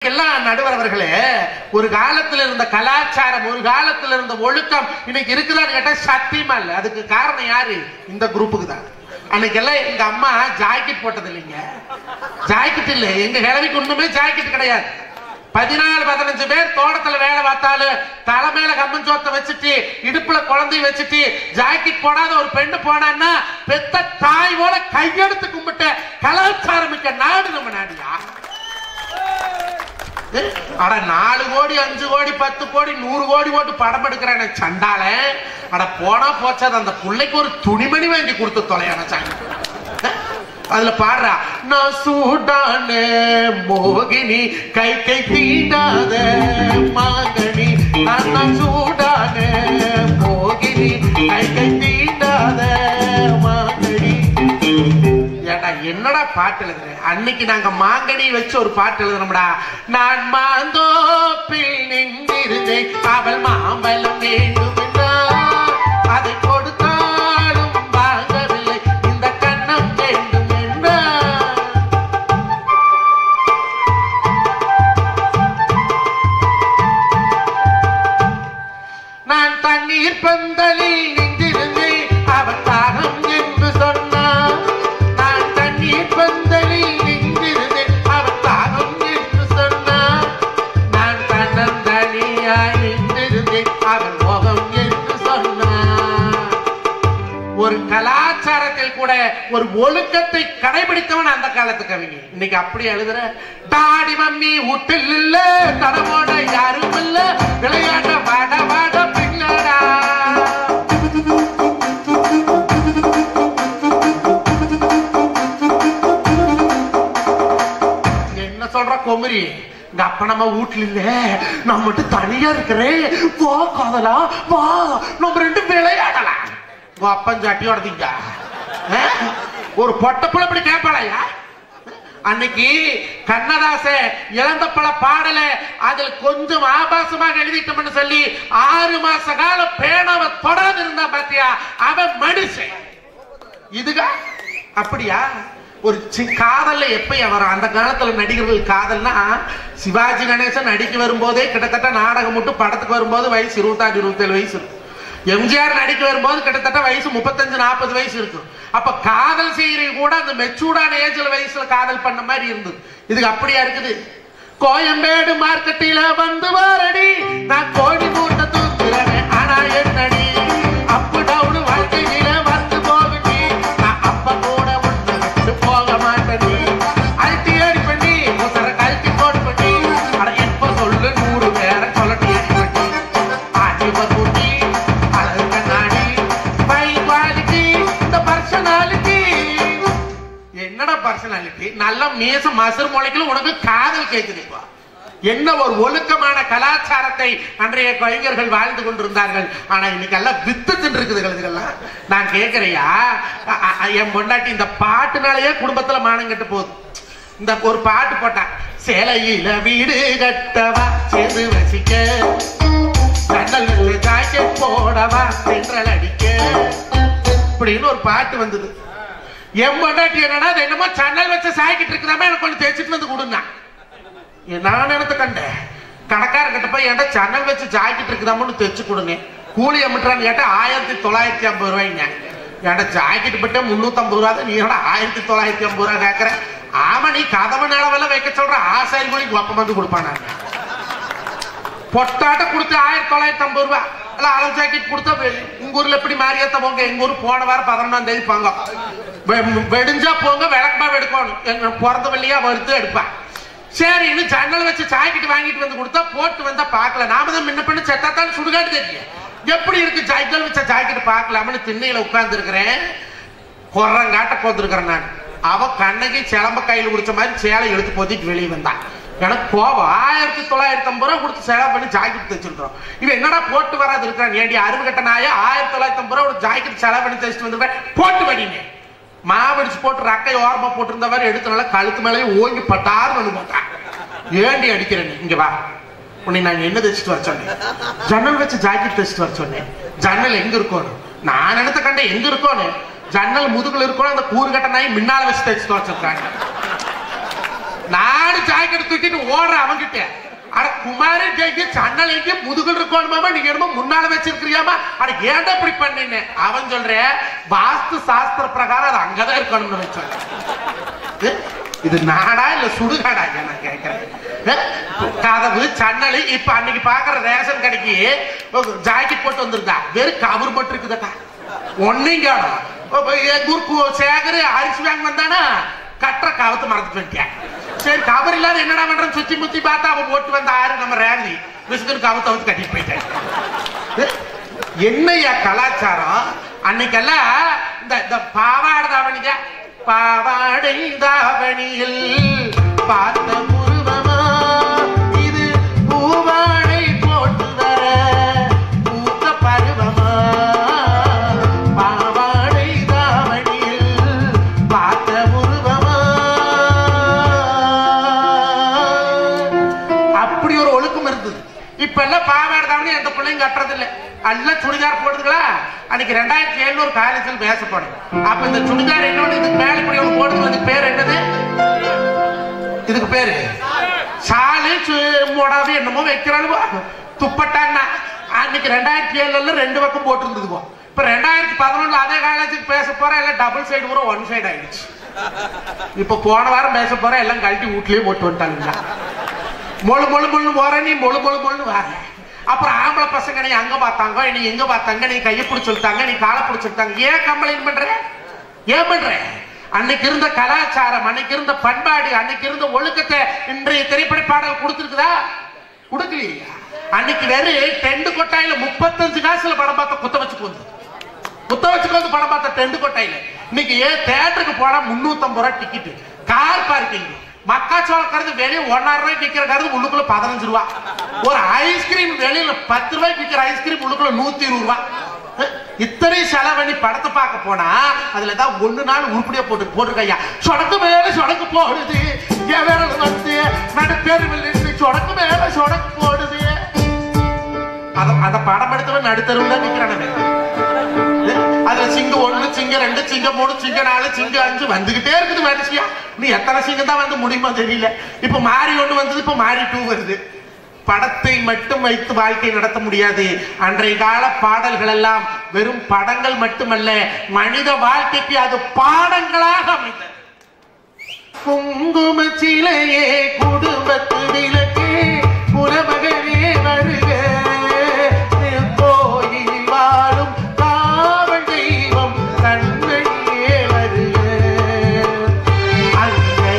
அன்னைக்கெல்லாம் நடுவர் அவர்களே ஒரு காலத்துல இருந்த கலாச்சாரம் ஒரு காலத்துல இருந்த ஒழுக்கம் இன்னைக்கு இருக்குதான்னு கேட்டா சத்தியமா இல்ல அதுக்கு காரணம் யாரு இந்த குரூப்புக்கு தான் அன்னைக்கெல்லாம் எங்க அம்மா ஜாக்கெட் போட்டது இல்லைங்க ஜாக்கெட் இல்ல எங்க கிழவிக்கு ஒண்ணுமே ஜாக்கெட் கிடையாது பதினாலு பதினஞ்சு பேர் தோட்டத்துல வேலை பார்த்தாலும் தலை மேல கம்மன் சோத்தை வச்சுட்டு இடுப்புல குழந்தைய வச்சுட்டு ஜாக்கெட் போடாத ஒரு பெண்ணு போனான்னா பெத்த தாய் போல கையெடுத்து கும்பிட்ட கலாச்சாரம் மிக்க நாடு நம்ம நாடியா ஏய், அட நாலு கோடி அஞ்சு கோடி பத்து கோடி நூறு கோடி போட்டு படம் எடுக்கிறான சண்டால அட போனா போச்சாது அந்த பிள்ளைக்கு ஒரு துணிமணி வாங்கி கொடுத்து தொலையான சாங்க அதுல பாடுறா நான் சூடான மோகினி கை கை தீண்டாத மாங்கனி நான் நான் சூடான மோகினி கை கை தீண்டாத மாங்கனி ஏடா என்னடா பாட்டு எழுதுற அன்னைக்கு நாங்க மாங்கனி வச்சு ஒரு பாட்டு எழுதுனோம்டா நான் மாந்தோப்பில் நின்றிருந்தேன் அவள் மாம்பழம் வேண்டும் என்றார். அதை கொடுத்தாலும் வாங்கவில்லை இந்த கண்ணம் வேண்டும் என்றார். நான் தண்ணீர் பந்தலில் நின்றிருந்தேன் அவன் தாகம் என்று சொன்னான் நான் தண்ணீர் பந்தலில் நின்றிருந்தேன் அவன் தாகம் என்று சொன்னான் நான் தன்னந்தனியாய் நின்றிருந்தேன் அவன் முகம் என்று சொன்னான் ஒரு கலாச்சாரத்தில் கூட ஒரு ஒழுக்கத்தை கடைபிடித்தவன் அந்த காலத்து கவிஞர் இன்னைக்கு அப்படி எழுதுற டாடி மம்மி வீட்டில் இல்ல தடவோட யாரும் இல்ல விளையாட வாட வாட பின்னடா என்ன சொல்ற கொமரி இங்க அப்ப நம்ம வீட்டுல இல்ல நான் மட்டும் தனியா இருக்கிறேன் வா காதலா வா நம்ம ரெண்டு விளையாடலாம் உங்க அப்பன் சாட்டியோட தீங்க ஒரு பொட்டப்புல இப்படி கேட்பாளையா அன்னைக்கு கண்ணதாச இழந்த பல பாடல அதில் கொஞ்சம் ஆபாசமாக எழுதிட்டோம்னு சொல்லி ஆறு மாச காலம் பேனாவை தொடாது இருந்தா பாத்தியா அவன் மனுஷன் இதுகா அப்படியா ஒரு சி- காதல்ல எப்ப வரும் அந்த காலத்துல நடிகர்கள் காதல்னா சிவாஜி கணேசன் நடிக்க வரும்போதே கிட்டத்தட்ட நாடகம் மட்டும் படத்துக்கு வரும்போது வயசு இருபத்தாறு இருபத்தேழு வயசு இருக்கும் எம்ஜிஆர் நடிக்க வரும்போது கிட்டத்தட்ட வயசு முப்பத்தஞ்சு நாற்பது வயசு இருக்கும் அப்ப காதல் செய்யறது கூட அந்த மெச்சூர்டான ஏஜ்ல வயசுல காதல் பண்ண மாதிரி இருந்தது இதுக்கு அப்படியா இருக்குது கோயம்பேடு மார்க்கெட்டில வந்து வாரடி நான் கோடி கூட்ட தூக்குறேன் ஆனா என்னடி அப்பு டவுன் வாழ்க்கையில வந்து போகுடி நான் அப்ப கூட ஒண்ணு விட்டு போக மாட்டேன் அழுத்தி ஏறி பண்ணி முசர கழுத்தி போட்டு பண்ணி அட எப்ப சொல்லு நூறு பேரை சொல்லட்டி ஏறி பண்ணி ஆட்டி பருட்டி அழகு கண்ணாடி பை குவாலிட்டி இந்த பர்சனாலிட்டி என்னடா பர்சனாலிட்டி நல்ல மீச மசர் முளைக்கல உனக்கு காதல் கேக்குதுப்பா என்ன ஒரு ஒழுக்கமான கலாச்சாரத்தை அன்றைய கவிஞர்கள் வாழ்ந்து கொண்டிருந்தார்கள் ஆனா இன்னைக்கு எல்லாம் வித்து தின்றுக்குதுகள் இதுகெல்லாம் நான் கேக்குறையா அ- அ- என் பொண்டாட்டி இந்த பாட்டுனாலேயே குடும்பத்துல மானம் கெட்டு போகுது இந்த ஒரு பாட்டு போட்டேன் சேலையில வீடு கட்டவா சேர்ந்து வசிக்க சண்டல் ஜாக்கெட் போடவா சென்றல் அடிக்க இப்படின்னு ஒரு பாட்டு வந்தது என் பொண்டாட்டி என்னன்னா அது என்னமோ சன்னல் வச்சு சாய்க்கிட்டு இருக்குதாம எனக்கு கொஞ்சம் தேய்ச்சிட்டு வந்து கொடுங்க நான் நினைத்து கண்டேன் கடைக்காரர்கிட்ட போய் என்கிட்ட சன்னல் வச்சு ஜாக்கெட் இருக்குதாமன்னு தைச்சு கொடுங்க கூலி எம்பிட்டான்னு கேட்டா ஆயிரத்தி தொள்ளாயிரத்தி ஐம்பது ரூபாய்ங்க என்கிட்ட ஜாக்கெட் பட்ட முன்னூத்தம்பது ரூபா தான் நீ என்னடா ஆயிரத்தி தொள்ளாயிரத்தி ஐம்பது ரூபா கேட்கற ஆமா நீ கதவு நிலவெல்லாம் வைக்க சொல்ற ஆசாரி கூலி ஒப்பம் வந்து கொடுப்பானாங்க பொட்டாட்ட கொடுத்து ஆயிரத்தி தொள்ளாயிரத்தி ஐம்பது ரூபாய் இல்ல அளவு ஜாக்கெட் கொடுத்தா வெ- உங்க ஊர்ல எப்படி மாரியாத்த போங்க எங்க ஊர் போன வாரம் பதினொன்றாம் தேதி போங்க வெ- வெடிஞ்சா போங்க விளக்கமா வெடுக்கணும் எங்க பிறந்த வெள்ளியா வறுத்து எடுப்பேன் சரின்னு ஜன்னல் வச்சு ஜாக்கெட் வாங்கிட்டு வந்து கொடுத்தா போட்டு வந்தா பார்க்கல நாம தான் முன்ன பண்ணி செத்தாத்தான் சுடுகாடு தெரியும் எப்படி இருக்கு ஜன்னல் வச்ச ஜாக்கெட் பார்க்கலாம்னு திண்ணையில உட்கார்ந்து இருக்கிறேன் குரங்காட்ட போத்துருக்கிறேன் நான் அவ கண்ணகி சிலம்ப கையில் குடிச்ச மாதிரி சேலை எடுத்து போத்திட்டு வெளியே வந்தான் எனக்கு கோவம் ஆயிரத்தி தொள்ளாயிரத்தி ஐம்பது ரூபா கொடுத்து செலவு பண்ணி ஜாக்கெட் தைச்சிருக்கிறோம் இவன் என்னடா போட்டு வராது இருக்கிறான் ஏடி அறுவு கட்ட நாயா ஆயிரத்தி தொள்ளாயிரத்தி ஐம்பது ரூபா ஒரு ஜாக்கெட் செலவு பண்ணி தைச்சிட்டு வந்திருக்கேன் போட்டு வடிங்க மாவடிச்சு போட்டு ரக்கை ஓரமா போட்டிருந்தவர் எடுத்து நல்லா கழுத்து மேலே ஓங்கி பட்டாருன்னு வந்து போட்டான் ஏண்டி அடிக்கிற நீ இங்க வா உன்னை நான் என்ன தைச்சிட்டு வர சொன்னேன் ஜன்னல் வச்சு ஜாக்கெட் தைச்சிட்டு வர சொன்னேன் ஜன்னல் எங்க இருக்கணும் நான் நினைத்த கண்டேன் எங்க இருக்கணும் ஜன்னல் முதுகுல இருக்கணும் அந்த கூறுகட்ட நாய் முன்னால வச்சு தைச்சிட்டு வச்சிருக்காங்க நானும் ஜாக்கெட் தூக்கிட்டு ஓடுறேன் அவன்கிட்ட அட குமாரி ஜெயிக்கு சன்னல் எங்க முதுகுல் இருக்கணுமாமா நீங்க என்னமோ முன்னால வச்சிருக்கிறியாமா அட ஏன்டா இப்படி பண்ணின்னு அவன் சொல்றேன் வாஸ்து சாஸ்திர பிரகாரம் அது அங்கதான் இருக்கணும்னு வச்சான் ஏ, இது நாடா இல்ல சுடுகாடா ஐயா நான் கேட்கிறேன் ஏ, கதவு சன்னல் இப்ப அன்னைக்கு பாக்குற ரேஷன் கடைக்கு ஜாக்கெட் போட்டு வந்திருந்தா வெறும் கவர் மட்டும் இருக்குதக்கா ஒன்னையும் காணும் எங்க ஊர் கு- சேகர் அரிசி வாங்க வந்தானா கட்டுற கவத்தை மறந்துட்டு வந்துட்டேன் சரி கவர் இல்லாத என்னடா பண்றேன் சுத்தி முத்தி பார்த்தா அவன் போட்டு வந்த ஆறு நம்ம ரேலி விசுக்குன்னு கவத்தை வந்து கட்டிட்டு போயிட்டேன் ஏ, என்னய்யா கலாச்சாரம் அன்னைக்கெல்லாம் இந்த இந்த பாவாடை தாவணிங்க பாவாடை தாவணியில் பார்த்த உருவமா இது பூவாடை போட்டு வர பூத்த பருவமா பாவாடை தாவணியில் பார்த்த உருவமா அப்படி ஒரு ஒழுக்கம் இருந்தது இப்ப எல்லாம் பாவாடை தாவணி எந்த பிள்ளைங்க கட்டுறது இல்ல எல்லாம் சுடிதார் போடுதுங்களா அன்னைக்கு ரெண்டாயிரத்தி எழுநூறு காலேஜில் பேச போனேன் அப்ப இந்த சுடிதார் என்னோட இதுக்கு மேல இப்படி ஒண்ணு போடுது அதுக்கு பேர் என்னது இதுக்கு பேரு சாலை மூடாது என்னமோ வைக்கிறாளுவா துப்பட்டான்னா அன்னைக்கு ரெண்டாயிரத்தி ஏழுல ரெண்டு பக்கம் போட்டுருந்ததுவோ இப்ப ரெண்டாயிரத்தி பதினொன்னுல அதே காலேஜுக்கு பேச போற எல்லாம் டபுள் சைடு கூட ஒன் சைடு ஆயிடுச்சு இப்ப போன வாரம் பேச போற எல்லாம் கழட்டி வீட்லயே போட்டு வந்துட்டாங்க மொழு மொழு மொழு போற நீ மொழு மொழு மொழு வர அப்புறம் ஆம்பளை பசங்க நீ அங்க பார்த்தாங்க நீ எங்க பார்த்தாங்க நீ கையை பிடிச்சிருத்தாங்க நீ காலை பிடிச்சிருத்தாங்க ஏன் கம்ப்ளைண்ட் பண்ற ஏன் பண்ற அன்னைக்கு இருந்த கலாச்சாரம் அன்னைக்கு இருந்த பண்பாடு அன்னைக்கு இருந்த ஒழுக்கத்தை இன்றைய திரைப்பட பாடல் கொடுத்துருக்குதா கொடுக்கலையா அன்னைக்கு வெறும் டெண்டு கொட்டாயில முப்பத்தஞ்சு காசுல படம் பார்த்த குத்த வச்சு போகுது குத்த வச்சுக்கு வந்து படம் பார்த்த டெண்டு கொட்டாயில இன்னைக்கு ஏன் தேட்டருக்கு போனா முன்னூத்தம்பது ரூபாய் டிக்கெட் கார் பார்க்கிங் மக்காச்சோள கருது வெளியே ஒன்னாயிரம் ரூபாய்க்கு விற்கிற கருது உள்ளுக்குள்ள பதினஞ்சு ரூபா ஒரு ஐஸ்கிரீம் வெளியில பத்து ரூபாய்க்கு விற்கிற ஐஸ்கிரீம் உள்ளுக்குள்ள நூத்தி இருபது ரூபா அஹ், இத்தனை செலவு பண்ணி படத்தை பார்க்க போனா அதுல ஏதாவது ஒண்ணு நாள் உருப்படியா போட்டு போட்டிருக்கையா சொடக்கு மேல சொடக்கு போடுது என் விரல் வந்து நடு தெருவில் நின்று சொடக்கு மேல சொடக்கு போடுது அத அந்த படம் எடுத்தவன் நடுத்தருவில் தான் நிக்கிறானே அதுல சிங்கம் ஒண்ணு சிங்கம் ரெண்டு சிங்கம் மூணு சிங்கம் நாலு சிங்கம் அஞ்சு வந்துகிட்டே இருக்குது வரிசையா நீ எத்தனை சிங்கம் தான் வந்து முடியுமா தெரியல இப்ப மாறி ஒண்ணு வந்தது இப்ப மாறி டூ வருது படத்தை மட்டும் வைத்து வாழ்க்கை நடத்த முடியாது அன்றைய கால பாடல்கள் எல்லாம் வெறும் படங்கள் மட்டுமல்ல மனித வாழ்க்கைக்கு அது பாடங்களாக அமைந்தது குங்கும சிலையே குடும்பத்து விளக்கே புறமகனே வருக கோயில் வாழும் காவல் தெய்வம் கண்மணியே வருக அன்னை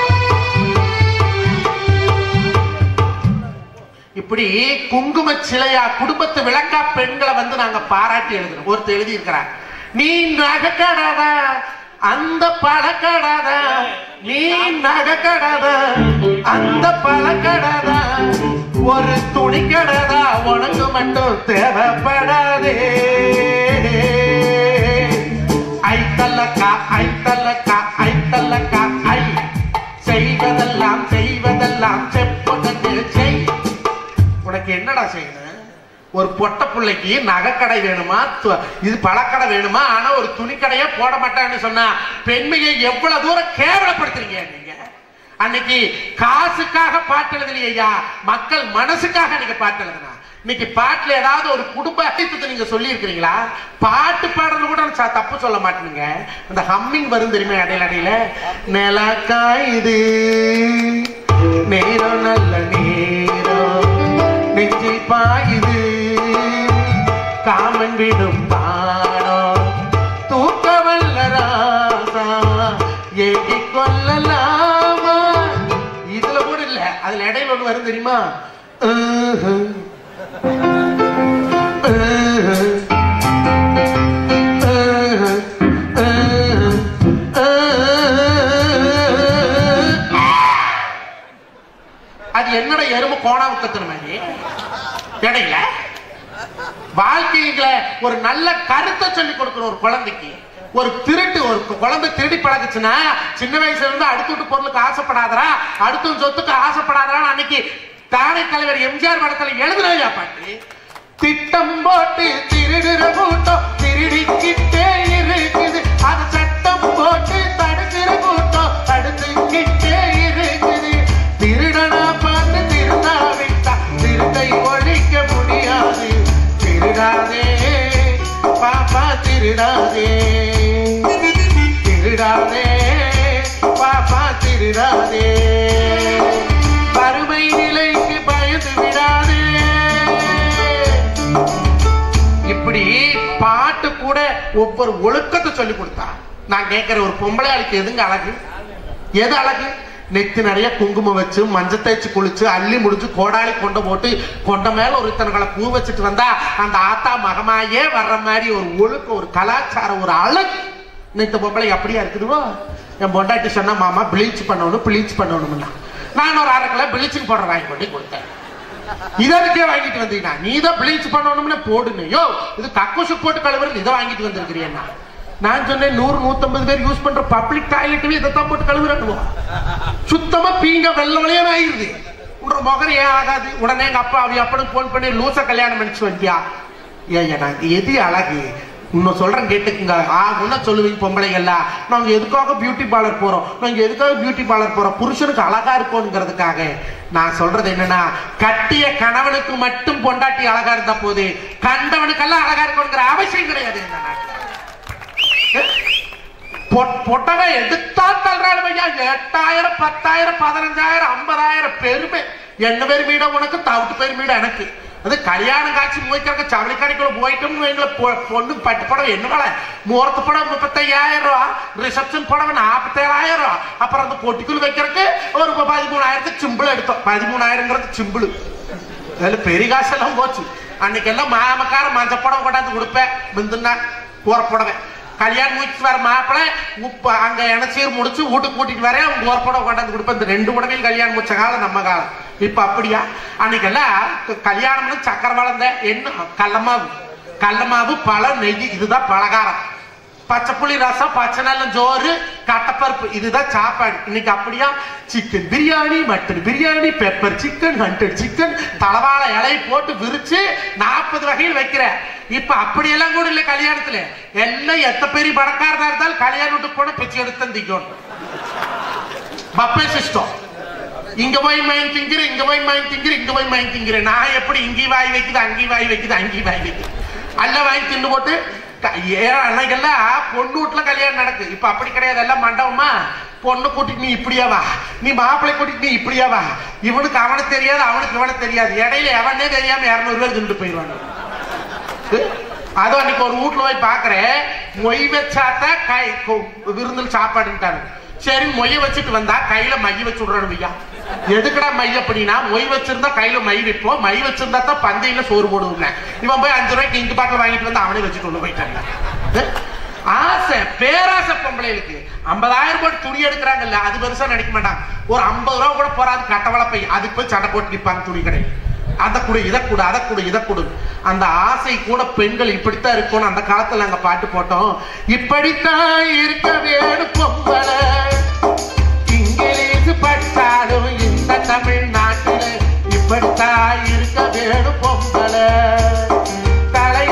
இப்படி குங்கும சிலையா குடும்பத்து விளக்கா பெண்களை வந்து நாங்க பாராட்டி எழுதுறோம் ஒருத்தர் எழுதி இருக்கிறார் நீ நகைக்கடாத அந்த பழக்கடாத நீ நகைக்கடாத அந்த பழக்கடாத ஒரு துணி கடாதா உனக்கு மட்டும் தேவைப்படாதே ஐத்தல்லக்கா ஐத்தல்லக்கா ஐத்தல்லக்கா ஐ செய்வதெல்லாம் செய்வதெல்லாம் செப்புதற்கு செய் உனக்கு என்னடா செய்யணும் ஒரு பொட்ட பிள்ளைக்கு நகைக்கடை வேணுமா து- இது பழக்கடை வேணுமா ஆனா ஒரு துணிக்கடையே போட மாட்டான்னு சொன்னா பெண்மையை எவ்வளவு தூரம் கேவலப்படுத்துறீங்க நீங்க அன்னைக்கு காசுக்காக பாட்டு எழுதலையா மக்கள் மனசுக்காக நீங்க பாட்டு எழுதுனா இன்னைக்கு பாட்டுல ஏதாவது ஒரு குடும்ப ஐத்தியத்தை நீங்க சொல்லி இருக்கிறீங்களா பாட்டு பாடுறது கூட நான் ச- தப்பு சொல்ல மாட்டேனுங்க அந்த ஹம்மிங் வரும் தெரியுமா இடையில இடையில நிலக்காயுது நேரம் நல்ல நேரம் நெஞ்சில் பாயுது காமன் விடும் பாடம் தூக்க வல்ல ராசா ஏகி கொல்லலாமா இதுல கூட இல்ல அதுல இடையில ஒண்ணு வரும் தெரியுமா ஆஹ். அது என்னோட எறும்பு கோணாவுக்கத்தின மாதிரி இடையில வாழ்க்கையில ஒரு நல்ல கருத்தை சொல்லி கொடுக்கிற ஒரு குழந்தைக்கு ஒரு திருட்டு ஒரு குழந்தை திருடி பழகுச்சுன்னா சின்ன வயசுல இருந்து அடுத்து விட்டு பொருளுக்கு ஆசைப்படாதரா அடுத்த சொத்துக்கு ஆசைப்படாதரா அன்னைக்கு தானே தலைவர் எம்ஜிஆர் படத்துல எழுதுனதையா பாட்டு திட்டம் போட்டு திருடுற கூட்டம் திருடிக்கிட்டே இருக்குது அது சட்டம் போட்டு தடுக்கிற கூட்டம் தடுத்துக்கிட்டே இருக்குது ஒவ்வொரு ஒழுக்கத்தை சொல்லி கொடுத்தா நான் கேட்கிற ஒரு பொம்பளை ஆளுக்கு எதுங்க அழகு எது அழகு நெத்தி நிறைய குங்குமம் வச்சு மஞ்சள் தேய்ச்சி குளிச்சு அள்ளி முடிச்சு கோடாளி கொண்டு போட்டு கொண்ட மேல ஒரு இத்தனை பூ வச்சுட்டு வந்தா அந்த ஆத்தா மகமாயே வர்ற மாதிரி ஒரு ஒழுக்கம் ஒரு கலாச்சாரம் ஒரு அழகு இந்த பொம்பளை அப்படியா இருக்குதுவோ என் பொண்டாட்டி சொன்னா மாமா ப்ளீச் பண்ணணும் ப்ளீச் பண்ணணும்னா நான் ஒரு அரை கிலோ ப்ளீச்சிங் பவுடர் வாங்கி கொண்டு கொடுத்தேன் இதற்கே வாங்கிட்டு வந்தீங்கன்னா நீ தான் ப்ளீச் பண்ணணும்னு போடுன்னு யோ இது கக்கூசு போட்டு கழுவுறது இதை வாங்கிட்டு வந்திருக்கிறியா நான் சொன்னேன் நூறு நூத்தம்பது பேர் யூஸ் பண்ற பப்ளிக் டாய்லெட்டுமே இதை தான் போட்டு கழுவுறானுவோ சுத்தமா பீங்க வெள்ள வெள்ளையான ஆயிருது உன்ற முகர் ஏன் ஆகாது உடனே எங்க அப்பா அவ அப்பனுக்கு போன் பண்ணி லூச கல்யாணம் பண்ணிச்சு வந்தியா ஏன் நான் எது அழகு இன்னும் சொல்றேன் கேட்டுக்குங்க ஆகும்னா சொல்லுவீங்க பொம்பளைங்கள்லாம் நாங்க எதுக்காக பியூட்டி பார்லர் போறோம் நாங்க எதுக்காக பியூட்டி பார்லர் போறோம் புருஷனுக்கு அழகா இருக்கணுங்கிறதுக்காக நான் சொல்றது என்னன்னா கட்டிய கணவனுக்கு மட்டும் பொண்டாட்டி அழகா இருந்தா போது கண்டவனுக்கெல்லாம் அழகா இருக்கணுங்கிற அவசியம் கிடையாது இந்த நாட்டுல. பொ- பொட்டவை எடுத்தா தள்ளுறாள் ஐயா எட்டாயிரம் பத்தாயிரம் பதினஞ்சாயிரம் ஐம்பதாயிரம் பெருமை என்ன பேர் மீட உனக்கு தவிட்டு பேர் மீட எனக்கு அது கல்யாணம் காட்சி மூய்க்காக ஜவுளி கடைக்குள்ள போயிட்டோம்னு எங்களை பொண்ணு பட்டு படம் என்ன வேலை முகூர்த்த படம் முப்பத்தையாயிரம் ரூபா ரிசப்ஷன் படம் நாற்பத்தேழாயிரம் ரூபா அப்புறம் அந்த பொட்டிக்குள் வைக்கிறதுக்கு ஒரு பதிமூணாயிரத்துக்கு சிம்பிள் எடுத்தோம் பதிமூணாயிரங்கிறது சிம்பிள் அதுல பெரிய காசெல்லாம் போச்சு அன்னைக்கெல்லாம் மாமக்கார மஞ்ச புடவை கொண்டாந்து கொடுப்பேன் பிந்துன்னா கூற புடவை கல்யாணம் முடிச்சு வர மாப்பிள்ளை உப்பு அங்க இனச்சீர் முடிச்சு வீட்டுக்கு கூட்டிட்டு வரேன் அவங்க ஒரு புடவை கொண்டாந்து கொடுப்பேன் இந்த ரெண்டு புடவையும் கல்யாணம் முடிச்ச காலம் நம்ம காலம் இப்ப அப்படியா அன்னைக்கெல்லாம் க- கல்யாணம்னு சக்கரை வளர்ந்த என்ன கடலமாவு கடலமாவு பழம் நெய் இதுதான் பலகாரம் பச்சை புளி ரசம் பச்சை நல்ல ஜோறு கட்டப்பருப்பு இதுதான் சாப்பாடு இன்னைக்கு அப்படியா chicken biryani mutton biryani pepper chicken hundred chicken தலவாழை இலை போட்டு விரிச்சு நாற்பது வகையில் வைக்கிற இப்ப அப்படியெல்லாம் கூட இல்லை கல்யாணத்துல எல்லாம் எத்த பெரிய பணக்காரனா இருந்தாலும் கல்யாணம் விட்டு போன பிச்சை எடுத்து திங்கணும் பப்பே சிஸ்டம் இங்க போய் மயன் திங்கிற இங்க போய் மயன் திங்கிற இங்க போய் மயன் திங்கிற நான் எப்படி இங்கேயும் வாய் வைக்குது அங்கேயும் வாய் வைக்குது அங்கேயும் வாய் வைக்குது அல்ல வாங்கி தின்னு போட்டு க- ஏன் அன்னைக்கெல்லாம் பொண்ணு வீட்டுல கல்யாணம் நடக்கு இப்ப அப்படி கிடையாது எல்லாம் மண்டபமா பொண்ணு கூட்டிட்டு நீ இப்படியா வா நீ மாப்பிள்ளை கூட்டிட்டு நீ இப்படியா வா இவனுக்கு அவனுக்கு தெரியாது அவனுக்கு இவனுக்கு தெரியாது இடையில எவனே தெரியாம இருநூறு ரூபாய் தின்னுட்டு போயிடுவாங்க அதுவும் அன்னைக்கு ஒரு வீட்டுல போய் பாக்குறேன் மொய் வச்சாதான் கை கொ- விருந்தில் சாப்பாடுட்டாரு சரி மொய் வச்சுட்டு வந்தா கையில மை வச்சு விடுறானு ஐயா எதுக்குடா மை அப்படின்னா மொய் வச்சிருந்தா கையில மை வைப்போம் மை வச்சிருந்தா தான் பந்தையில சோறு போடுவோம் இவன் போய் அஞ்சு ரூபாய்க்கு இங்கு பாட்டில் வாங்கிட்டு வந்து அவனே வச்சுட்டு கொண்டு போயிட்டாங்க அஹ்? ஆசை பேராசை பொம்பளைகளுக்கு ஐம்பதாயிரம் போட்டு துணி எடுக்கிறாங்கல்ல அது பெருசா நடிக்க மாட்டாங்க ஒரு ஐம்பது ரூபா கூட போறாது கட்டவளை பை அதுக்கு போய் சட்டை போட்டு நிப்பாங்க துணி கடை அதை கொடு இதை கொடு அதை கொடு இதை கொடு அந்த ஆசை கூட பெண்கள் இப்படித்தான் இருக்கணும் அந்த காலத்துல நாங்க பாட்டு போட்டோம் இப்படித்தான் இருக்க வேணும் பொம்பளை இங்கிலீஷ் படித்தாலும் இந்த தமிழ்நாட்டில இப்படித்தான் இருக்க வேணும் பொம்பளை தலை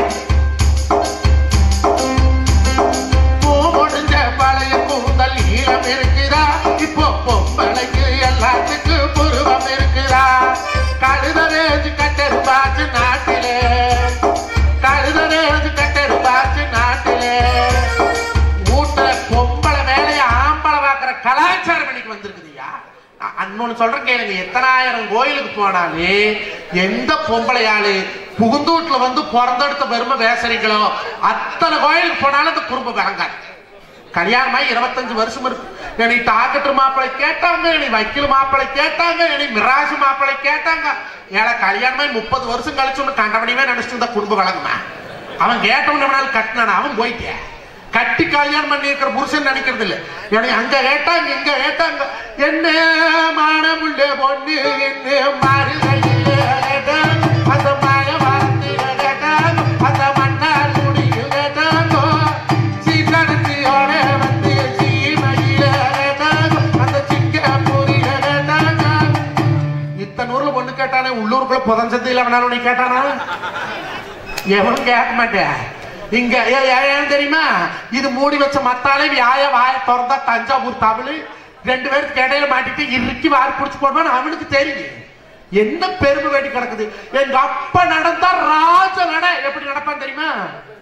பூ முடிஞ்ச பழைய கூந்தல் ஈரம் இருக்குதா இப்போ பொம்பளைக்கு எல்லாத்துக்கும் புருவம் இருக்குதா கழுத ரேஞ்சு கட்டெருப்பாச்சு நாட்டிலே கழுத ரேஞ்சு கட்டெருப்பாச்சு நாட்டிலே வீட்டுல பொம்பளை வேலையை ஆம்பளை பார்க்கிற கலாச்சாரம் இன்னைக்கு வந்திருக்குதுயா அ- இன்னொன்னு சொல்றேன் கேளுங்க எத்தனாயிரம் கோயிலுக்கு போனாலே எந்த பொம்பளையாளு புகுந்தூட்ல வந்து பிறந்தெடுத்த பெருமை பேசுறீங்களோ அத்தனை கோயிலுக்கு போனாலும் அந்த குடும்பம் விளங்காது கல்யாணமாய் இருபத்தஞ்சு வருஷம் இருக்கு என்னை டாக்டர் மாப்பிளை கேட்டாங்க என்னை வக்கீல் மாப்பிளை கேட்டாங்க என்னை மிராசு மாப்பிளை கேட்டாங்க ஏழை கல்யாணமாய் முப்பது வருஷம் கழிச்சு ஒன்று கண்டவனையுமே நினைச்சிட்டு இருந்தா குடும்பம் வழங்குமா அவன் கேட்டவன் கட்டினான் அவன் போயிட்டேன் கட்டி கல்யாணம் பண்ணி இருக்கிற புருஷன் நினைக்கிறது இல்ல என்னை அங்க கேட்டாங்க இங்க கேட்டாங்க என்ன மானமுள்ள பொண்ணு என்ன மாறுகையில கேட்டாங்க அந்த மாய வார்த்தையில கேட்டாங்க அந்த மன்னார் முடியில் கேட்டாங்க சீக்கடத்தியோட வந்து சீமையில கேட்டாங்க அந்த சிங்கப்பூரில கேட்டாங்க இத்தனை ஊர்ல பொண்ணு கேட்டானே உள்ளூருக்குள்ள புதஞ்சது இல்ல வேணாலும் நீ கேட்டானா எவனும் கேட்க மாட்டேன் இங்க ஏ- ஏ- ஏன் தெரியுமா இது மூடி வச்ச மத்தாலே வியாய வாய திறந்தா தஞ்சாவூர் தமிழ் ரெண்டு பேருக்கு இடையில மாட்டிட்டு இறுக்கி வாரி பிடிச்சு போடுவான்னு அவனுக்கு தெரியும் என்ன பெருமை வேண்டி கிடக்குது எங்க அப்பா நடந்தா ராஜ நட எப்படி நடப்பான் தெரியுமா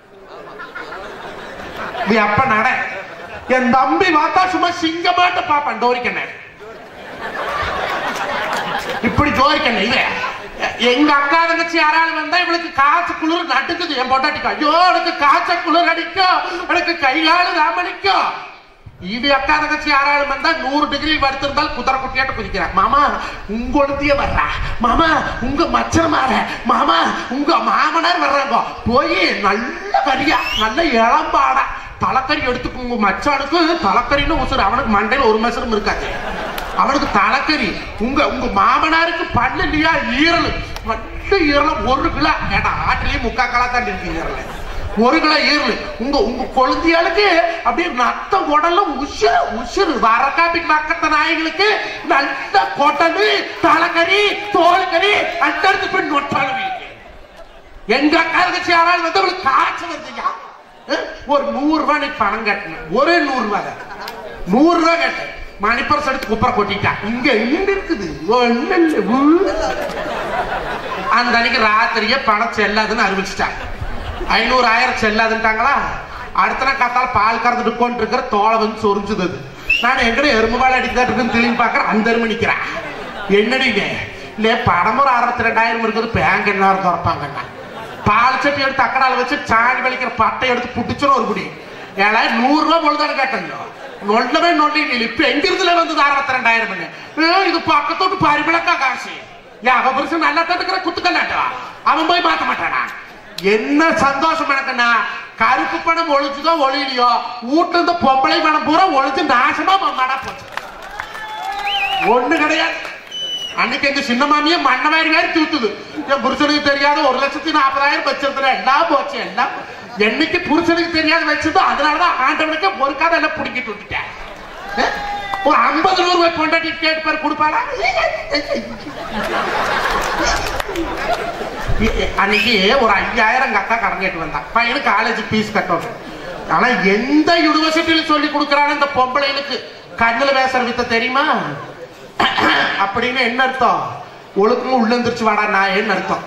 நீ அப்ப நட என் தம்பி பார்த்தா சும்மா சிங்கமாட்ட பாப்பான் டோரிக்கண்ண இப்படி ஜோரிக்கண்ண இவன் எங்க அக்கா தங்கச்சி யாராலும் வந்தா இவளுக்கு காய்ச்ச குளிர் நட்டுக்குது என் பொட்டாட்டிக்கு ஐயோ எனக்கு காய்ச்ச குளிர் அடிக்கும் எனக்கு கைகாலு ராமணிக்கும் இது அக்கா தங்கச்சி யாராலும் வந்தா நூறு டிகிரி வருத்திருந்தால் குதிரை குட்டியாட்டு குதிக்கிறா மாமா உங்களுடைய வர்றா மாமா உங்க மச்சன் மாற மாமா உங்க மாமனார் வர்றாங்க போய் நல்ல கறியா நல்ல இளம்பாடா தலைக்கறி எடுத்துக்கு உங்க மச்சானுக்கு தலைக்கறின்னு உசுறு அவனுக்கு மண்டையில ஒரு மசரும் இருக்காது அவனுக்கு தலைக்கறி உங்க உங்க மாமனாருக்கு பண்ணு இல்லையா ஈரல் நல்ல ஈரல் ஒரு கிலோ ஏடா ஆட்டிலேயே முக்கா கிலோ தான் இருக்கு ஈரல் ஒரு கிலோ ஈரல் உங்க உங்க கொழுந்தியாளுக்கு அப்படியே நத்த உடல்ல உசுறு உசுறு வரக்காப்பிக்கு மக்கத்த நாய்களுக்கு நல்ல கொட்டலு தலைக்கறி தோல்கறி அடுத்தடுத்து போய் நொட்டாலும் எங்க அக்கா தங்கச்சி யாராவது வந்து அவளுக்கு காய்ச்சல் வருதுயா அஹ், ஒரு நூறு ரூபாய் நீ பணம் கட்டின ஒரே நூறு ரூபாய் தான். நூறு ரூபாய் கேட்டேன் மணிப்பர்ஸ் எடுத்து குப்பரை கொட்டிட்டா இங்க எங்க இருக்குது ஒண்ணு இல்ல, ஊ. அந்த அன்னைக்கு ராத்திரியே பணம் செல்லாதுன்னு அறிவிச்சிட்டாங்க ஐநூறு ஆயிரம் செல்லாதுன்ட்டாங்களா அடுத்த நாள் காத்தால பால் கறந்துட்டு கொண்டு இருக்கிற தோலை வந்து சொரிஞ்சுது அது. நான் எங்கட எறும்பு பால் அடிக்கிறதா இருக்குன்னு திரும்பி பார்க்கறேன் அந்த எறும்பு நிக்கிறேன் என்னடிங்க இல்ல பணம் ஒரு அறுபத்தி ரெண்டாயிரம் இருக்குது பேங்க் என்ன திறப்பாங்கண்ணா பால் சட்டி எடுத்து அக்கடால வச்சு சாணி வலிக்கிற பட்டை எடுத்து புட்டிச்சுன்னு ஒரு குடி ஏழா நூறு ரூபாய் பொழுதானு கேட்டேங்க நொல்லவே நொல்லி நீ இப்ப எங்கிருந்துல வந்தது அறுபத்தி ரெண்டாயிரம் பண்ணு இது பக்கத்தோட்டு பரிவிளக்கா காசு ஏன் அவ புருஷன் நல்லா தட்டுக்கிற குத்துக்கல்லாட்டா அவன் போய் மாத்த மாட்டானா என்ன சந்தோஷம் எனக்குன்னா கருப்பு பணம் ஒழிச்சுதோ ஒளியிலையோ வீட்டுல இருந்த பொம்பளை பணம் பூரா ஒழிச்சு நாசமா மம்மாடா போச்சு ஒண்ணு கிடையாது அன்னைக்கு எங்க சின்ன மாமியே மண்ண மாதிரி மாதிரி தூத்துது என் புருஷனுக்கு தெரியாத ஒரு லட்சத்தி நாற்பதாயிரம் வச்சிருந்தேன் எல்லாம் போச்சு எல்லாம் போ- என்னைக்கு புருஷனுக்கு தெரியாத வச்சதோ அதனாலதான் ஆண்டவனுக்கு பொறுக்காத எல்லாம் பிடிக்கிட்டு விட்டுட்டேன் அஹ்? ஒரு ஐம்பது நூறு ரூபாய் கொண்டாட்டி கேட்டு பேர் கொடுப்பாளா அன்னைக்கு ஒரு ஐயாயிரம் எங்க அக்கா கடன் கேட்டு வந்தான் பையனுக்கு காலேஜ் ஃபீஸ் கட்டணும் ஆனா எந்த யூனிவர்சிட்டியில சொல்லி கொடுக்கறான்னு இந்த பொம்பளைகளுக்கு கண்ணுல பேசுற வித்த தெரியுமா அப்படின்னு என்ன அர்த்தம் ஒழுக்கமும் உள்ள எந்திரிச்சு வாடா நான் அர்த்தம்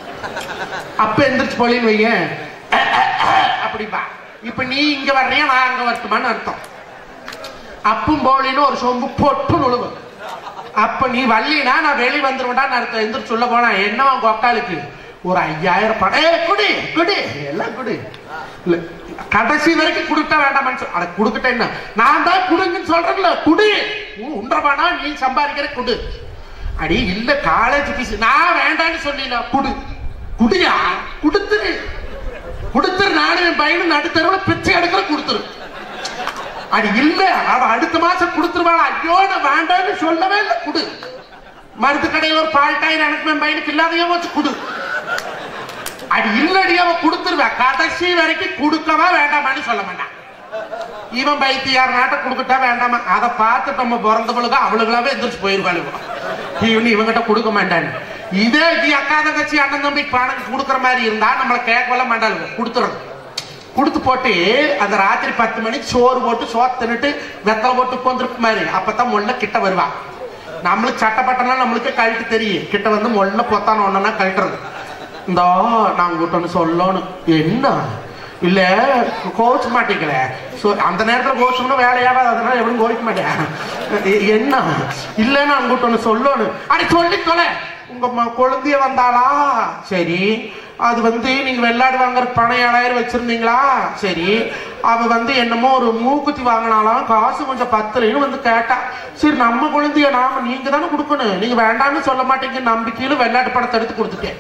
அப்ப எந்திரிச்சு போலின்னு வையேன் அப்படிப்பா இப்ப நீ இங்க வர்றியா நான் அங்க வரட்டுமான்னு அர்த்தம் அப்பும் போலின்னு ஒரு சொம்பு பொட்டு நுழுவு அப்ப நீ வள்ளினா நான் வெளியே வந்துருவேன்டா அர்த்தம் எந்திரிச்சு சொல்ல போனா என்ன உங்க அக்காளுக்கு ஒரு ஐயாயிரம் படம் ஏய், குடி குடி எல்லாம் குடி இல்ல கடைசி வரைக்கும் கொடுக்க வேண்டாம்னு சொல் அட கொடுக்கட்ட என்ன நான் தான் குடுங்கன்னு சொல்றேன்ல குடி உண்டவானா நீ சம்பாதிக்கிற குடு அடி இல்ல காலேஜ் ஃபீஸ் நான் வேண்டாம்னு சொல்லல குடு குடியா கொடுத்துரு கொடுத்துரு நானும் என் பையனும் நடுத்தரவுல பிச்சை எடுக்கிற கொடுத்துரு அடி இல்ல அவ அடுத்த மாசம் கொடுத்துருவாள் ஐயோ நான் வேண்டாம்னு சொல்லவே இல்லை குடு மருந்து கடையில் ஒரு பால் டாயர் எனக்கு என் பையனுக்கு இல்லாதையோ வச்சு குடு அடி இல்லடி அவ கொடுத்துருவா கடைசி வரைக்கும் கொடுக்கவா வேண்டாமான்னு சொல்ல மாட்டான் இவன் பைத்தியார் நாட்டை கொடுக்கட்டா வேண்டாமா அதை பார்த்து நம்ம பிறந்த பொழுது அவளுகளாவே எந்திரிச்சு போயிருவாள் இவன் இவங்கிட்ட கொடுக்க மாட்டான்னு இதே இது அக்கா தங்கச்சி அண்ணன் தம்பி பணம் கொடுக்குற மாதிரி இருந்தா நம்மளை கேட்கல மாட்டாளுங்க கொடுத்துறது கொடுத்து போட்டு அந்த ராத்திரி பத்து மணிக்கு சோறு போட்டு சோறு தின்னுட்டு வெத்தலை போட்டு உட்காந்துருக்கு மாதிரி அப்பதான் முள்ள கிட்ட வருவா நம்மளுக்கு சட்டப்பட்டனா நம்மளுக்கு கழட்டு தெரியும் கிட்ட வந்து முள்ள பொத்தான ஒண்ணுன்னா கழட்டுறது இந்தோ நான் உங்ககிட்ட ஒண்ணு சொல்லணும் என்ன இல்ல கோவிச்சு மாட்டீங்கள சோ அந்த நேரத்துல கோவிச்சோம்னா வேலையாகாது அதனால எவனும் கோவிக்க மாட்டேன் எ- என்ன இல்ல நான் உங்ககிட்ட ஒண்ணு சொல்லணும் அடி சொல்லி தொலை உங்க ம- கொழுந்திய வந்தாளா சரி அது வந்து நீங்க வெள்ளாடு வாங்குற பணம் ஏழாயிரம் வச்சிருந்தீங்களா சரி அவ வந்து என்னமோ ஒரு மூக்குத்தி வாங்கினாலாம் காசு கொஞ்சம் பத்தலைன்னு வந்து கேட்டா சரி நம்ம குழந்தைய நாம நீங்க தானே கொடுக்கணும் நீங்க வேண்டாம்னு சொல்ல மாட்டீங்க நம்பிக்கையில வெள்ளாட்டு பணத்தை எடுத்து கொடுத்துட்டேன்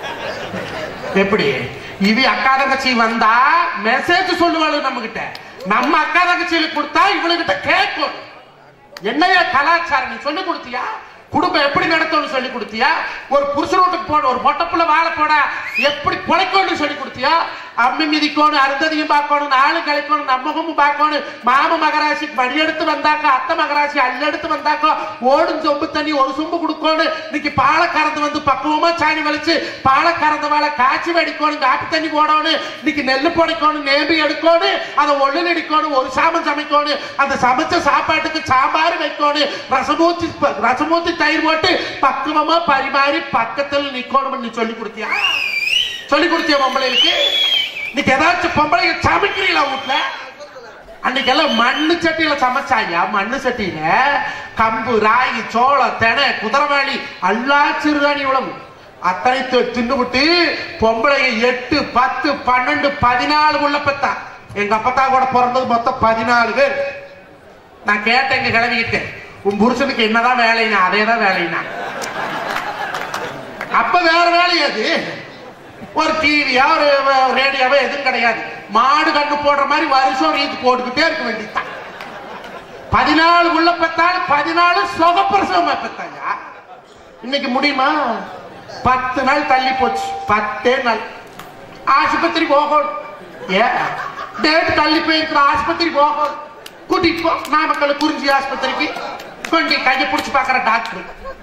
எப்படி இது அக்கா தங்கச்சி வந்தா மெசேஜ் சொல்லுவாளு நம்ம கிட்ட நம்ம அக்கா தங்கச்சியில கொடுத்தா இவளுகிட்ட கேட்கும் என்னையா கலாச்சாரம் நீ சொல்லி கொடுத்தியா குடும்பம் எப்படி நடத்தணும்னு சொல்லி கொடுத்தியா ஒரு புருஷன் வீட்டுக்கு போட ஒரு மொட்டைப்புள்ள வாழை போட எப்படி பிழைக்கணும்னு சொல்லி கொடுத்தியா அம்மி மிதிக்கணும் அருந்ததியும் பார்க்கணும் நாளும் கழிக்கணும் நம்மகமும் பார்க்கணும் மாம மகராசி மணி எடுத்து வந்தாக்கா அத்தை மகராசி அள்ளெடுத்து வந்தாக்கா ஓடும் சொம்பு தண்ணி ஒரு சொம்பு கொடுக்கணும் இன்னைக்கு பாலை கறந்து வந்து பக்குவமா சாணி வலிச்சு பாலை கறந்த வாழை காய்ச்சி வடிக்கணும் காப்பி தண்ணி போடணும் இன்னைக்கு நெல்லு புடைக்கணும் நேம்பி எடுக்கணும் அதை ஒள்ளு அடிக்கணும் ஒரு சாமம் சமைக்கணும் அந்த சமைச்ச சாப்பாட்டுக்கு சாம்பார் வைக்கணும் ரசமூத்தி ரசமூத்தி தயிர் போட்டு பக்குவமா பரிமாறி பக்கத்துல நிக்கணும்னு சொல்லி கொடுத்தியா சொல்லி கொடுத்தியா பொம்பளைக்கு இன்னைக்கு ஏதாச்சும் பொம்பளைங்க சமைக்கிறீங்களா வீட்டுல அன்னைக்கு எல்லாம் மண்ணு சட்டியில சமைச்சாங்க மண்ணு சட்டியில கம்பு ராகி சோளம் தெனை குதிரவாளி எல்லா சிறுதானி உழவு அத்தனை தி- தின்னுபிட்டு பொம்பளை எட்டு பத்து பன்னெண்டு பதினாலு உள்ள பெத்தா எங்க அப்பத்தா கூட பிறந்தது மொத்தம் பதினாலு பேர் நான் கேட்டேன் எங்க கிளவிக்கிட்டு உன் புருஷனுக்கு என்னதான் வேலைனா அதே தான் வேலைனா அப்ப வேற வேலை அது ஒரு டிவியா ஒரு ரேடியோவோ எதுவும் கிடையாது மாடு கண்ணு போடுற மாதிரி வருஷம் ரீத்து போட்டுக்கிட்டே இருக்க வேண்டியதுதான் பதினாலு உள்ள பெத்தாலும் பதினாலு சுகப்பிரசவமா பெத்தாங்க இன்னைக்கு முடியுமா பத்து நாள் தள்ளி போச்சு பத்தே நாள் ஆஸ்பத்திரி போகணும் ஏன் டேட் தள்ளி போயிருக்கிற ஆஸ்பத்திரி போகணும் கூட்டிட்டு போ நாமக்கல் குறிஞ்சி ஆஸ்பத்திரிக்கு கொண்டு கையை பிடிச்சி பார்க்குற டாக்டர்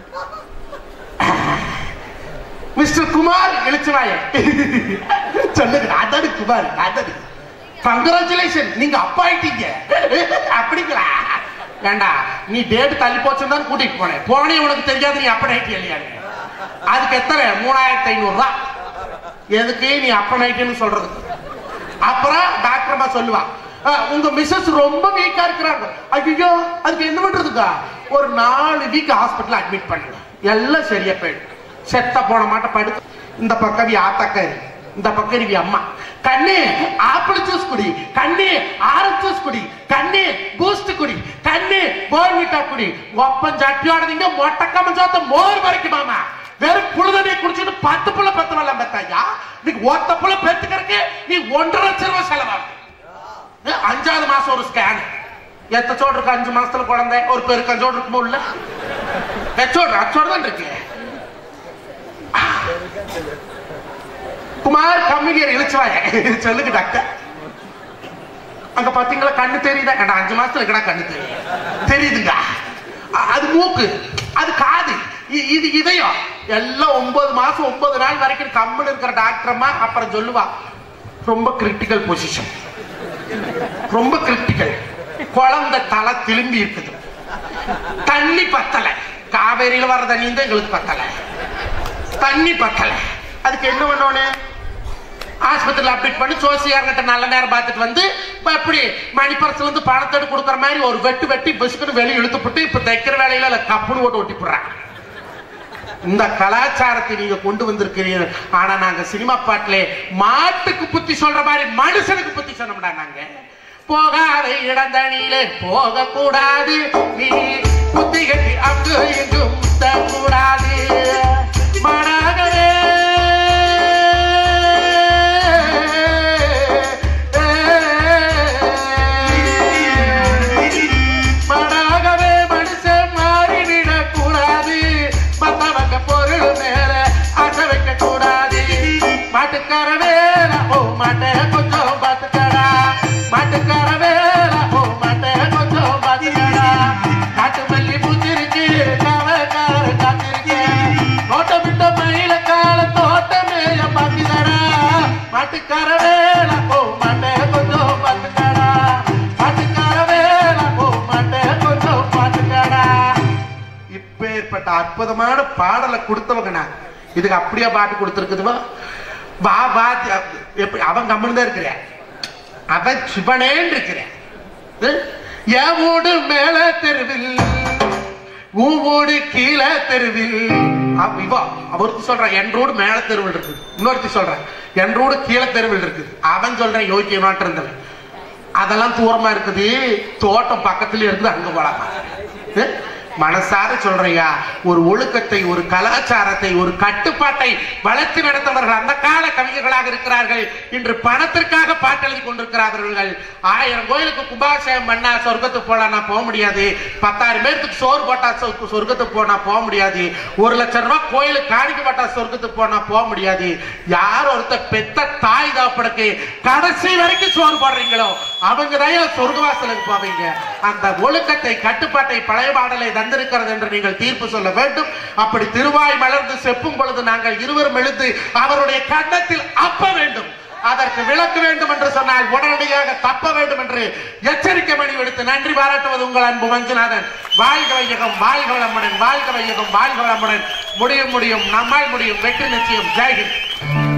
மிஸ்டர் குமார் எழுச்சுவாய சொல்லுங்க அதடு குமார் அதடு கங்க்ராச்சுலேஷன் நீங்க அப்பா ஆயிட்டீங்க அப்படிங்களா ஏண்டா நீ டேட் தள்ளி போச்சுன்னு தான் கூட்டிட்டு போனேன் போனே உனக்கு தெரியாது நீ அப்பா ஆயிட்டி இல்லையா அதுக்கு எத்தனை மூணாயிரத்தி ஐநூறு ரூபா எதுக்கு நீ அப்பா ஆயிட்டேன்னு சொல்றதுக்கு அப்புறம் டாக்டர் அம்மா சொல்லுவா "அஹ், உங்க மிஸ்ஸஸ் ரொம்ப வீக்கா இருக்கிறாங்க ஐயோ அதுக்கு என்ன பண்றதுக்கா ஒரு நாலு வீக் ஹாஸ்பிட்டல் அட்மிட் பண்ணுங்க எல்லாம் சரியா போயிடும் செத்த போன மாட்ட படுத்து இந்த பக்கம் நீ ஆத்தாக்காரி இந்த பக்கம் நீ அம்மா கண்ணு ஆப்பிள் ஜூஸ் குடி கண்ணு ஆரஞ்சு ஜூஸ் குடி கண்ணு பூஸ்ட் குடி கண்ணு போர்விட்டா குடி ஒப்பம் சட்டியோடதீங்க மொட்டை கமஞ்சாத்த மோர் வரைக்குமாமா வெறும் புழுதண்ணியை குடிச்சிட்டு பத்து புள்ள பத்து வரலாம் பெத்தாயா நீ ஒத்த புள்ள பெத்துக்கிறதுக்கு நீ ஒன்றரை லட்சம் ரூபாய் செலவாகும் ஏ, அஞ்சாவது மாசம் ஒரு ஸ்கேன் எத்த சோடு இருக்கு அஞ்சு மாசத்துல குழந்தை ஒரு பேருக்கு அஞ்சோடு இருக்குமோ இல்ல எச்சோடு அச்சோடு தான் இருக்கு குமார் கம்மிகியர் இழிச்சுவாய சொல்லுங்க டாக்டர் அங்க பாத்தீங்களா கண்ணு தெரியுதா ஏண்டா அஞ்சு மாசத்துல இருக்கடா கண்ணு தெரியும் தெரியுதுங்க அ- அது மூக்கு அது காது இ- இது இதயம் எல்லாம் ஒன்பது மாசம் ஒன்பது நாள் வரைக்கும் கம்முன்னு இருக்கிற டாக்டர் அம்மா அப்புறம் சொல்லுவா ரொம்ப கிரிட்டிக்கல் பொசிஷன் ரொம்ப கிரிட்டிக்கல் குழந்தை தலை திரும்பி இருக்குது தண்ணி பத்தல காவேரியில வர தண்ணி தான் எங்களுக்கு பத்தல தண்ணி பத்தல அதுக்கு என்ன பண்ணோன்னு ஆஸ்பத்திரியில் அட்மிட் பண்ணி சோசியார்கிட்ட நல்ல நேரம் பார்த்துட்டு வந்து இப்ப எப்படி மணிப்பரசுல இருந்து பணத்தை எடுத்து கொடுக்குற மாதிரி ஒரு வெட்டு வெட்டி பிசுக்குன்னு வெளியே இழுத்துப்பட்டு இப்ப தைக்கிற வேலையில இல்ல கப்புன்னு போட்டு ஒட்டி போடுறாங்க இந்த கலாச்சாரத்தை நீங்க கொண்டு வந்திருக்கிறீங்க ஆனா நாங்க சினிமா பாட்டிலே மாட்டுக்கு புத்தி சொல்ற மாதிரி மனுஷனுக்கு புத்தி சொன்னோம்டா நாங்க போகாத இடந்தணியிலே போக கூடாது நீ புத்தி கட்டி அங்கு இங்கு முத்த கூடாது மாடாகவே மடாகவே மனுஷன் மாறிவிடக் கூடாது மத்தவங்க பொருள் மேல ஆசை வைக்க கூடாது மாட்டுக்கார வேல ஓ மாட்டை கொஞ்சம் பார்த்துக்கடா மாட்டுக்கார வேல ஓ மாட்டை கொஞ்சம் பார்த்துக்கடா காட்டு மல்லி பூச்சிருக்கு காவக்கார காத்திருக்கு தோட்டம் விட்ட மயில கால தோட்டமேய பார்த்துக்கடா மாட்டுக்கார வேல ஓ மாட்டை கொஞ்சம் பார்த்துக்கடா மாட்டுக்கார வேல ஓ மாட்டை கொஞ்சம் பார்த்துக்கடா இப்பேற்பட்ட அற்புதமான பாடலை கொடுத்தவங்க நான் இதுக்கு அப்படியே பாட்டு கொடுத்துருக்குதுவா வா வா எப்படி அவன் கம்முன்னு தான் இருக்கிறேன் அவன் சிவனேன்னு இருக்கிறேன் ம்? என் வீடு மேல தெருவில் உன் வீடு கீழே தெருவில் அவ- இவா அவருக்கு சொல்றான் என் ரோடு மேல தெருவில் இருக்குது இன்னொருத்தி சொல்றான் என் ரோடு கீழே தெருவில் இருக்குது அவன் சொல்றான் யோக்கியமாட்டு இருந்தவன் அதெல்லாம் தூரமா இருக்குது தோட்டம் பக்கத்துல இருந்து அங்க போலாமா ம்? மனசார சொல்றியா ஒரு ஒழுக்கத்தை ஒரு கலாச்சாரத்தை ஒரு கட்டுப்பாட்டை வளர்த்து நடத்தவர்கள் அந்த கால கவிஞர்களாக இருக்கிறார்கள் இன்று பணத்திற்காக பாட்டு எழுதி கொண்டிருக்கிறார்கள் ஆயிரம் கோயிலுக்கு கும்பாபிஷேகம் பண்ணா சொர்க்கத்துக்கு போலாம் நான் போக முடியாது பத்தாயிரம் பேர்த்துக்கு சோறு போட்டா சொ- சொர்க்கத்துக்கு போனா போக முடியாது ஒரு லட்சம் ரூபாய் கோயிலுக்கு காணிக்க போட்டா சொர்க்கத்துக்கு போனா போக முடியாது யார் ஒருத்த பெத்த தாய் தாப்பனுக்கு கடைசி வரைக்கும் சோறு போடுறீங்களோ அவங்க தான் சொர்க்கவாசலுக்கு போவீங்க அந்த ஒழுக்கத்தை கட்டுப்பாட்டை பழைய பாடலை தந்திருக்கிறது என்று நீங்கள் தீர்ப்பு சொல்ல வேண்டும் அப்படி திருவாய் மலர்ந்து செப்பும் பொழுது நாங்கள் இருவரும் எழுந்து அவருடைய கன்னத்தில் அப்ப வேண்டும் அதற்கு விளக்க வேண்டும் என்று சொன்னால் உடனடியாக தப்ப வேண்டும் என்று எச்சரிக்கை மணி விடுத்து நன்றி பாராட்டுவது உங்கள் அன்பு மஞ்சுநாதன் வாழ்க வையகம் வாழ்க வளமுடன் வாழ்க வையகம் வாழ்க வளமுடன் முடியும் முடியும் நம்மால் முடியும் வெற்றி நிச்சயம் ஜெய்ஹிந்த்